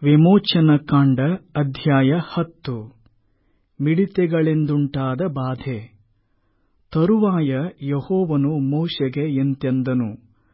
ವಿಮೋಚನಕಾಂಡ ಅಧ್ಯಾಯ ಹತ್ತು ಮಿಡಿತೆಗಳಿಂದುಂಟಾದ ಬಾಧೆ ತರುವಾಯ ಯೆಹೋವನು ಮೋಶೆಗೆ ಇಂತೆಂದನು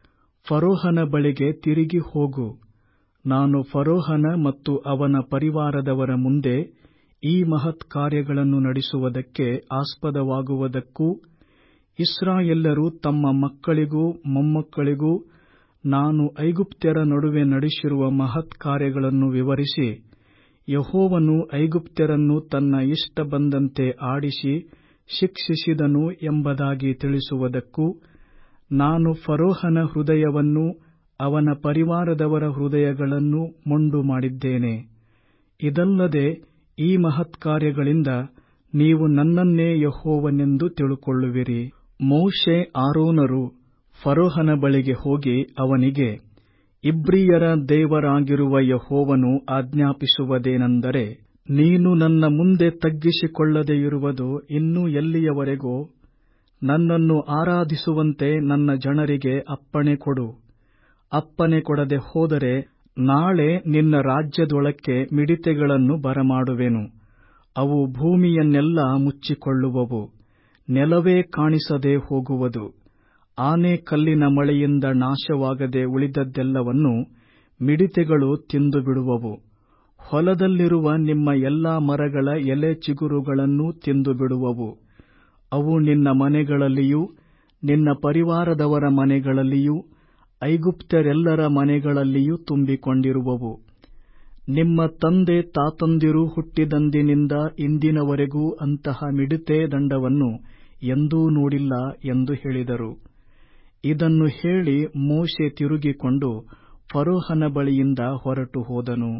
ಫರೋಹನ ಬಳಿಗೆ ತಿರುಗಿ ಹೋಗು ನಾನು ಫರೋಹನ ಮತ್ತು ಅವನ ಪರಿವಾರದವರ ಮುಂದೆ ಈ ಮಹತ್ಕಾರ್ಯಗಳನ್ನು ನಡೆಸುವುದಕ್ಕೆ ಆಸ್ಪದವಾಗುವುದಕ್ಕೂ ಇಸ್ರಾಯೇಲ್ಯರು ತಮ್ಮ ಮಕ್ಕಳಿಗೂ ಮೊಮ್ಮಕ್ಕಳಿಗೂ ನಾನು ಐಗುಪ್ತ್ಯರ ನಡುವೆ ನಡೆಸಿರುವ ಮಹತ್ಕಾರ್ಯಗಳನ್ನು ವಿವರಿಸಿ ಯೆಹೋವನು ಐಗುಪ್ತ್ಯರನ್ನು ತನ್ನ ಇಷ್ಟ ಬಂದಂತೆ ಆಡಿಸಿ ಶಿಕ್ಷಿಸಿದನು ಎಂಬುದಾಗಿ ತಿಳಿಸುವುದಕ್ಕೂ ನಾನು ಫರೋಹನ ಹೃದಯವನ್ನೂ ಅವನ ಪರಿವಾರದವರ ಹೃದಯಗಳನ್ನೂ ಮೊಂಡು ಮಾಡಿದ್ದೇನೆ ಇದಲ್ಲದೆ ಈ ಮಹತ್ಕಾರ್ಯಗಳಿಂದ ನೀವು ನನ್ನನ್ನೇ ಯೆಹೋವನೆಂದು ತಿಳುಕೊಳ್ಳುವಿರಿ ಮೋಶೆ ಆರೋನರು ಫರೋಹನ ಬಳಿಗೆ ಹೋಗಿ ಅವನಿಗೆ ಇಬ್ರಿಯರ ದೇವರಾಗಿರುವ ಯೆಹೋವನು ಆಜ್ಞಾಪಿಸುವುದೇನೆಂದರೆ ನೀನು ನನ್ನ ಮುಂದೆ ತಗ್ಗಿಸಿಕೊಳ್ಳದೆ ಇರುವುದು ಇನ್ನೂ ಎಲ್ಲಿಯವರೆಗೋ ನನ್ನನ್ನು ಆರಾಧಿಸುವಂತೆ ನನ್ನ ಜನರಿಗೆ ಅಪ್ಪಣೆ ಕೊಡು ಅಪ್ಪಣೆ ಕೊಡದೆ ಹೋದರೆ ನಾಳೆ ನಿನ್ನ ರಾಜ್ಯದೊಳಕ್ಕೆ ಮಿಡಿತೆಗಳನ್ನು ಬರಮಾಡುವೆನು ಅವು ಭೂಮಿಯನ್ನೆಲ್ಲಾ ಮುಚ್ಚಿಕೊಳ್ಳುವವು ನೆಲವೇ ಕಾಣಿಸದೆ ಹೋಗುವುದು ಆನೆಕಲ್ಲಿನ ಮಳೆಯಿಂದ ನಾಶವಾಗದೆ ಉಳಿದದ್ದೆಲ್ಲವನ್ನೂ ಮಿಡಿತೆಗಳು ತಿಂದುಬಿಡುವವು ಹೊಲದಲ್ಲಿರುವ ನಿಮ್ಮ ಎಲ್ಲಾ ಮರಗಳ ಎಲೆ ಚಿಗುರುಗಳನ್ನೂ ತಿಂದುಬಿಡುವವು ಅವು ನಿನ್ನ ಮನೆಗಳಲ್ಲಿಯೂ ನಿನ್ನ ಪರಿವಾರದವರ ಮನೆಗಳಲ್ಲಿಯೂ ಐಗುಪ್ತ್ಯರೆಲ್ಲರ ಮನೆಗಳಲ್ಲಿಯೂ ತುಂಬಿಕೊಂಡಿರುವವು ನಿಮ್ಮ ತಂದೆ ತಾತಂದಿರು ಹುಟ್ಟಿದಂದಿನಿಂದ ಇಂದಿನವರೆಗೂ ಅಂತಹ ಮಿಡತೆ ದಂಡವನ್ನು ಎಂದೂ ನೋಡಿಲ್ಲ ಎಂದು ಹೇಳಿದರು ಇದನ್ನು ಹೇಳಿ ಮೋಶೆ ತಿರುಗಿಕೊಂಡು ಫರೋಹನ ಬಳಿಯಿಂದ ಹೊರಟು ಹೋದನು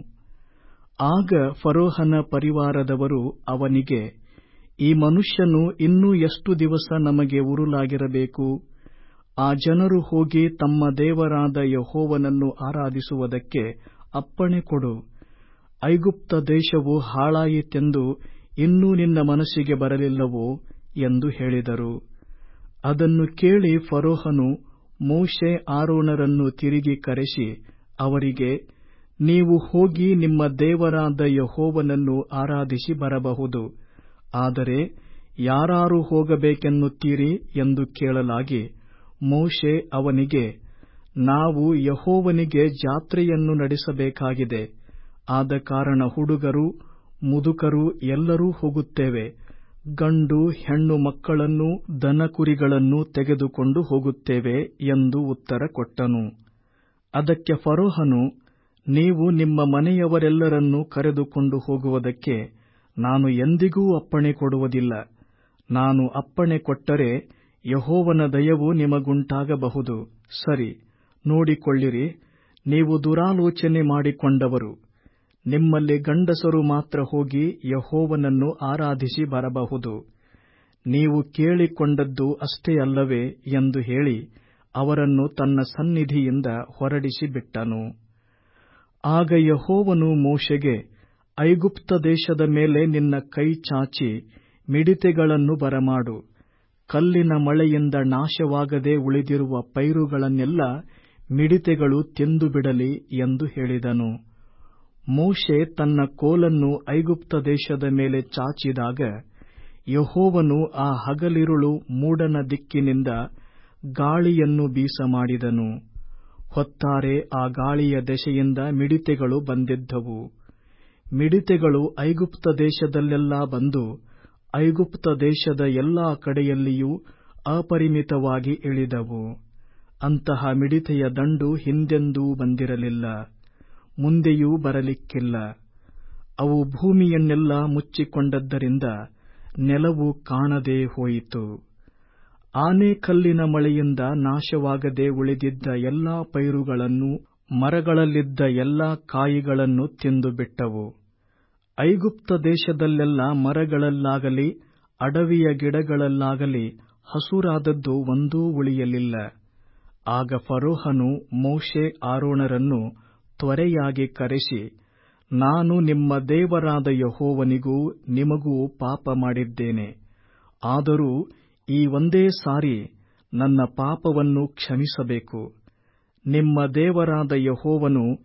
ಆಗ ಫರೋಹನ ಪರಿವಾರದವರು ಅವನಿಗೆ ಈ ಮನುಷ್ಯನು ಇನ್ನೂ ಎಷ್ಟು ದಿವಸ ನಮಗೆ ಉರುಲಾಗಿರಬೇಕು ಆ ಜನರು ಹೋಗಿ ತಮ್ಮ ದೇವರಾದ ಯೆಹೋವನನ್ನು ಆರಾಧಿಸುವುದಕ್ಕೆ ಅಪ್ಪಣೆ ಕೊಡು ಐಗುಪ್ತ ದೇಶವು ಹಾಳಾಯಿತೆಂದು ಇನ್ನೂ ನಿನ್ನ ಮನಸ್ಸಿಗೆ ಬರಲಿಲ್ಲವೋ ಎಂದು ಹೇಳಿದರು ಅದನ್ನು ಕೇಳಿ ಫರೋಹನು ಮೋಶೆ ಆರೋನರನ್ನು ತಿರುಗಿ ಕರೆಸಿ ಅವರಿಗೆ ನೀವು ಹೋಗಿ ನಿಮ್ಮ ದೇವರಾದ ಯೆಹೋವನನ್ನು ಆರಾಧಿಸಿ ಬರಬಹುದು ಆದರೆ ಯಾರಾರು ಹೋಗಬೇಕೆನ್ನುತ್ತೀರಿ ಎಂದು ಕೇಳಲಾಗಿ ಮೋಶೆ ಅವನಿಗೆ ನಾವು ಯೆಹೋವನಿಗೆ ಜಾತ್ರೆಯನ್ನು ನಡೆಸಬೇಕಾಗಿದೆ ಆದ ಕಾರಣ ಹುಡುಗರು ಮುದುಕರು ಎಲ್ಲರೂ ಹೋಗುತ್ತೇವೆ ಗಂಡು ಹೆಣ್ಣು ಮಕ್ಕಳನ್ನೂ ದನಕುರಿಗಳನ್ನೂ ತೆಗೆದುಕೊಂಡು ಹೋಗುತ್ತೇವೆ ಎಂದು ಉತ್ತರ ಕೊಟ್ಟನು ಅದಕ್ಕೆ ಫರೋಹನು ನೀವು ನಿಮ್ಮ ಮನೆಯವರೆಲ್ಲರನ್ನೂ ಕರೆದುಕೊಂಡು ಹೋಗುವುದಕ್ಕೆ ನಾನು ಎಂದಿಗೂ ಅಪ್ಪಣೆ ಕೊಡುವುದಿಲ್ಲ ನಾನು ಅಪ್ಪಣೆ ಕೊಟ್ಟರೆ ಯೆಹೋವನ ದಯವು ನಿಮಗುಂಟಾಗಬಹುದು ಸರಿ ನೋಡಿಕೊಳ್ಳಿರಿ ನೀವು ದುರಾಲೋಚನೆ ಮಾಡಿಕೊಂಡವರು ನಿಮ್ಮಲ್ಲಿ ಗಂಡಸರು ಮಾತ್ರ ಹೋಗಿ ಯೆಹೋವನನ್ನು ಆರಾಧಿಸಿ ಬರಬಹುದು ನೀವು ಕೇಳಿಕೊಂಡದ್ದು ಅಷ್ಟೇ ಅಲ್ಲವೇ ಎಂದು ಹೇಳಿ ಅವರನ್ನು ತನ್ನ ಸನ್ನಿಧಿಯಿಂದ ಹೊರಡಿಸಿ ಬಿಟ್ಟನು ಆಗ ಯೆಹೋವನು ಮೋಶೆಗೆ ಐಗುಪ್ತ ದೇಶದ ಮೇಲೆ ನಿನ್ನ ಕೈ ಚಾಚಿ ಮಿಡಿತೆಗಳನ್ನು ಬರಮಾಡು ಕಲ್ಲಿನ ಮಳೆಯಿಂದ ನಾಶವಾಗದೆ ಉಳಿದಿರುವ ಪೈರುಗಳನ್ನೆಲ್ಲ ಮಿಡಿತೆಗಳು ತಿಂದು ಬಿಡಲಿ ಎಂದು ಹೇಳಿದನು ಮೋಶೆ ತನ್ನ ಕೋಲನ್ನು ಐಗುಪ್ತ ದೇಶದ ಮೇಲೆ ಚಾಚಿದಾಗ ಯೆಹೋವನು ಆ ಹಗಲಿರುಳು ಮೂಡನ ದಿಕ್ಕಿನಿಂದ ಗಾಳಿಯನ್ನು ಬೀಸಮಾಡಿದನು ಹೊತ್ತಾರೆ ಆ ಗಾಳಿಯ ದೆಸೆಯಿಂದ ಮಿಡಿತೆಗಳು ಬಂದಿದ್ದವು ಮಿಡಿತೆಗಳು ಐಗುಪ್ತ ದೇಶದಲ್ಲೆಲ್ಲಾ ಬಂದು ಐಗುಪ್ತ ದೇಶದ ಎಲ್ಲಾ ಕಡೆಯಲ್ಲಿಯೂ ಅಪರಿಮಿತವಾಗಿ ಇಳಿದವು ಅಂತಹ ಮಿಡಿತೆಯ ದಂಡು ಹಿಂದೆಂದೂ ಬಂದಿರಲಿಲ್ಲ ಮುಂದೆಯೂ ಬರಲಿಕ್ಕಿಲ್ಲ ಅವು ಭೂಮಿಯನ್ನೆಲ್ಲಾ ಮುಚ್ಚಿಕೊಂಡದ್ದರಿಂದ ನೆಲವು ಕಾಣದೆ ಹೋಯಿತು ಆನೆಕಲ್ಲಿನ ಮಳೆಯಿಂದ ನಾಶವಾಗದೆ ಉಳಿದಿದ್ದ ಎಲ್ಲಾ ಪೈರುಗಳನ್ನೂ ಮರಗಳಲ್ಲಿದ್ದ ಎಲ್ಲಾ ಕಾಯಿಗಳನ್ನು ತಿಂದು ಬಿಟ್ಟವು ಐಗುಪ್ತ ದೇಶದಲ್ಲೆಲ್ಲ ಮರಗಳಲ್ಲಾಗಲಿ ಅಡವಿಯ ಗಿಡಗಳಲ್ಲಾಗಲಿ ಹಸುರಾದದ್ದು ಒಂದೂ ಉಳಿಯಲಿಲ್ಲ ಆಗ ಫರೋಹನು ಮೋಶೆ ಆರೋಣರನ್ನು ತ್ವರೆಯಾಗಿ ಕರೆಸಿ ನಾನು ನಿಮ್ಮ ದೇವರಾದ ಯೆಹೋವನಿಗೂ ನಿಮಗೂ ಪಾಪ ಮಾಡಿದ್ದೇನೆ ಆದರೂ ಈ ಒಂದೇ ಸಾರಿ ನನ್ನ ಪಾಪವನ್ನು ಕ್ಷಮಿಸಬೇಕು ನಿಮ್ಮ ದೇವರಾದ ಯೆಹೋವನು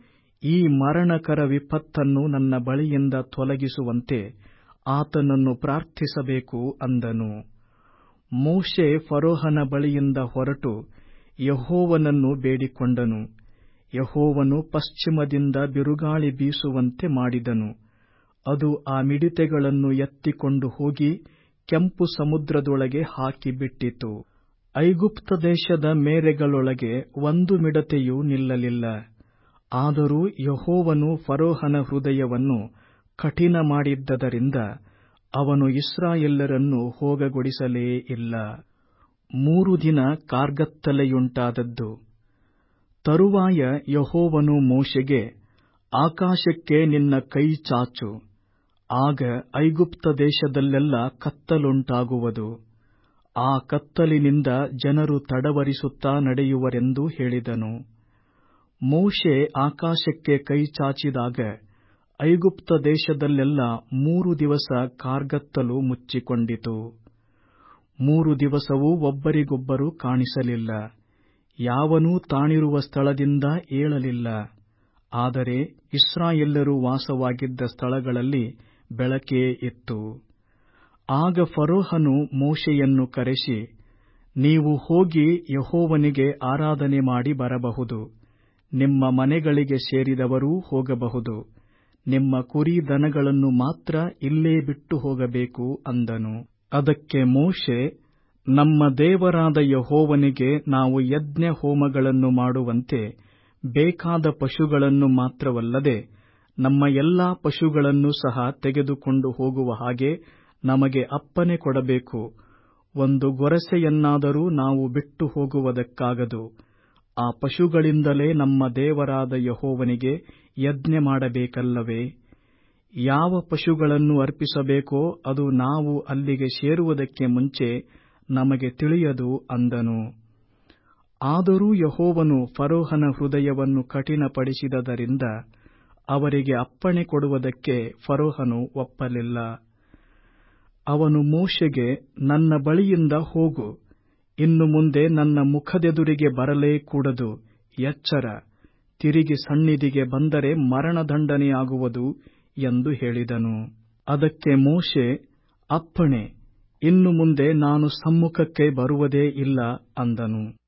ಈ ಮರಣಕರ ವಿಪತ್ತನ್ನು ನನ್ನ ಬಳಿಯಿಂದ ತೊಲಗಿಸುವಂತೆ ಆತನನ್ನು ಪ್ರಾರ್ಥಿಸಬೇಕು ಅಂದನು ಮೋಶೆ ಫರೋಹನ ಬಳಿಯಿಂದ ಹೊರಟು ಯಹೋವನನ್ನು ಬೇಡಿಕೊಂಡನು ಯಹೋವನು ಪಶ್ಚಿಮದಿಂದ ಬಿರುಗಾಳಿ ಬೀಸುವಂತೆ ಮಾಡಿದನು ಅದು ಆ ಮಿಡಿತೆಗಳನ್ನು ಎತ್ತಿಕೊಂಡು ಹೋಗಿ ಕೆಂಪು ಸಮುದ್ರದೊಳಗೆ ಹಾಕಿಬಿಟ್ಟಿತು ಐಗುಪ್ತ ದೇಶದ ಮೇರೆಗಳೊಳಗೆ ಒಂದು ಮಿಡತೆಯೂ ನಿಲ್ಲಲಿಲ್ಲ ಆದರೂ ಯಹೋವನು ಫರೋಹನ ಹೃದಯವನ್ನು ಕಠಿಣ ಮಾಡಿದ್ದರಿಂದ ಅವನು ಇಸ್ರಾಯೇಲರನ್ನು ಹೋಗಗೊಡಿಸಲೇ ಇಲ್ಲ ಮೂರು ದಿನ ಕಾರ್ಗತ್ತಲೆಯುಂಟಾದದ್ದು ತರುವಾಯ ಯಹೋವನು ಮೋಶೆಗೆ ಆಕಾಶಕ್ಕೆ ನಿನ್ನ ಕೈ ಚಾಚು ಆಗ ಐಗುಪ್ತ ದೇಶದಲ್ಲೆಲ್ಲ ಕತ್ತಲುಂಟಾಗುವುದು ಆ ಕತ್ತಲಿನಿಂದ ಜನರು ತಡವರಿಸುತ್ತಾ ನಡೆಯುವರೆಂದು ಹೇಳಿದನು ಮೋಶೆ ಆಕಾಶಕ್ಕೆ ಕೈ ಚಾಚಿದಾಗ ಐಗುಪ್ತ ದೇಶದಲ್ಲೆಲ್ಲ ಮೂರು ದಿವಸ ಕಾರ್ಗತ್ತಲು ಮುಚ್ಚಿಕೊಂಡಿತು ಮೂರು ದಿವಸವೂ ಒಬ್ಬರಿಗೊಬ್ಬರು ಕಾಣಿಸಲಿಲ್ಲ ಯಾವನೂ ತಾನಿರುವ ಸ್ಥಳದಿಂದ ಏಳಲಿಲ್ಲ ಆದರೆ ಇಸ್ರಾಯೇಲರು ವಾಸವಾಗಿದ್ದ ಸ್ಥಳಗಳಲ್ಲಿ ಬೆಳಕೇ ಇತ್ತು ಆಗ ಫರೋಹನು ಮೋಶೆಯನ್ನು ಕರೆಸಿ ನೀವು ಹೋಗಿ ಯಹೋವನಿಗೆ ಆರಾಧನೆ ಮಾಡಿ ಬರಬಹುದು ನಿಮ್ಮ ಮನೆಗಳಿಗೆ ಸೇರಿದವರೂ ಹೋಗಬಹುದು ನಿಮ್ಮ ಕುರಿ ದನಗಳನ್ನು ಮಾತ್ರ ಇಲ್ಲೇ ಬಿಟ್ಟು ಹೋಗಬೇಕು ಅಂದನು ಅದಕ್ಕೆ ಮೋಶೆ ನಮ್ಮ ದೇವರಾದ ಯಹೋವನಿಗೆ ನಾವು ಯಜ್ಞ ಹೋಮಗಳನ್ನು ಮಾಡುವಂತೆ ಬೇಕಾದ ಪಶುಗಳನ್ನು ಮಾತ್ರವಲ್ಲದೆ ನಮ್ಮ ಎಲ್ಲಾ ಪಶುಗಳನ್ನು ಸಹ ತೆಗೆದುಕೊಂಡು ಹೋಗುವ ಹಾಗೆ ನಮಗೆ ಅಪ್ಪನೆ ಕೊಡಬೇಕು ಒಂದು ಗೊರಸೆಯನ್ನಾದರೂ ನಾವು ಬಿಟ್ಟು ಹೋಗುವುದಕ್ಕಾಗದು ಆ ಪಶುಗಳಿಂದಲೇ ನಮ್ಮ ದೇವರಾದ ಯಹೋವನಿಗೆ ಯಜ್ಞ ಮಾಡಬೇಕಲ್ಲವೇ ಯಾವ ಪಶುಗಳನ್ನು ಅರ್ಪಿಸಬೇಕೋ ಅದು ನಾವು ಅಲ್ಲಿಗೆ ಸೇರುವುದಕ್ಕೆ ಮುಂಚೆ ನಮಗೆ ತಿಳಿಯದು ಅಂದನು ಆದರೂ ಯಹೋವನು ಫರೋಹನ ಹೃದಯವನ್ನು ಕಠಿಣಪಡಿಸಿದದರಿಂದ ಅವರಿಗೆ ಅಪ್ಪಣೆ ಕೊಡುವುದಕ್ಕೆ ಫರೋಹನು ಒಪ್ಪಲಿಲ್ಲ ಅವನು ಮೋಶೆಗೆ ನನ್ನ ಬಳಿಯಿಂದ ಹೋಗು ಇನ್ನು ಮುಂದೆ ನನ್ನ ಮುಖದೆದುರಿಗೆ ಬರಲೇ ಕೂಡದು ಎಚ್ಚರ ತಿರುಗಿ ಸನ್ನಿಧಿಗೆ ಬಂದರೆ ಮರಣದಂಡನೆಯಾಗುವುದು ಎಂದು ಹೇಳಿದನು ಅದಕ್ಕೆ ಮೋಶೆ ಅಪ್ಪಣೆ ಇನ್ನು ಮುಂದೆ ನಾನು ಸಮ್ಮುಖಕ್ಕೆ ಬರುವುದೇ ಇಲ್ಲ ಅಂದನು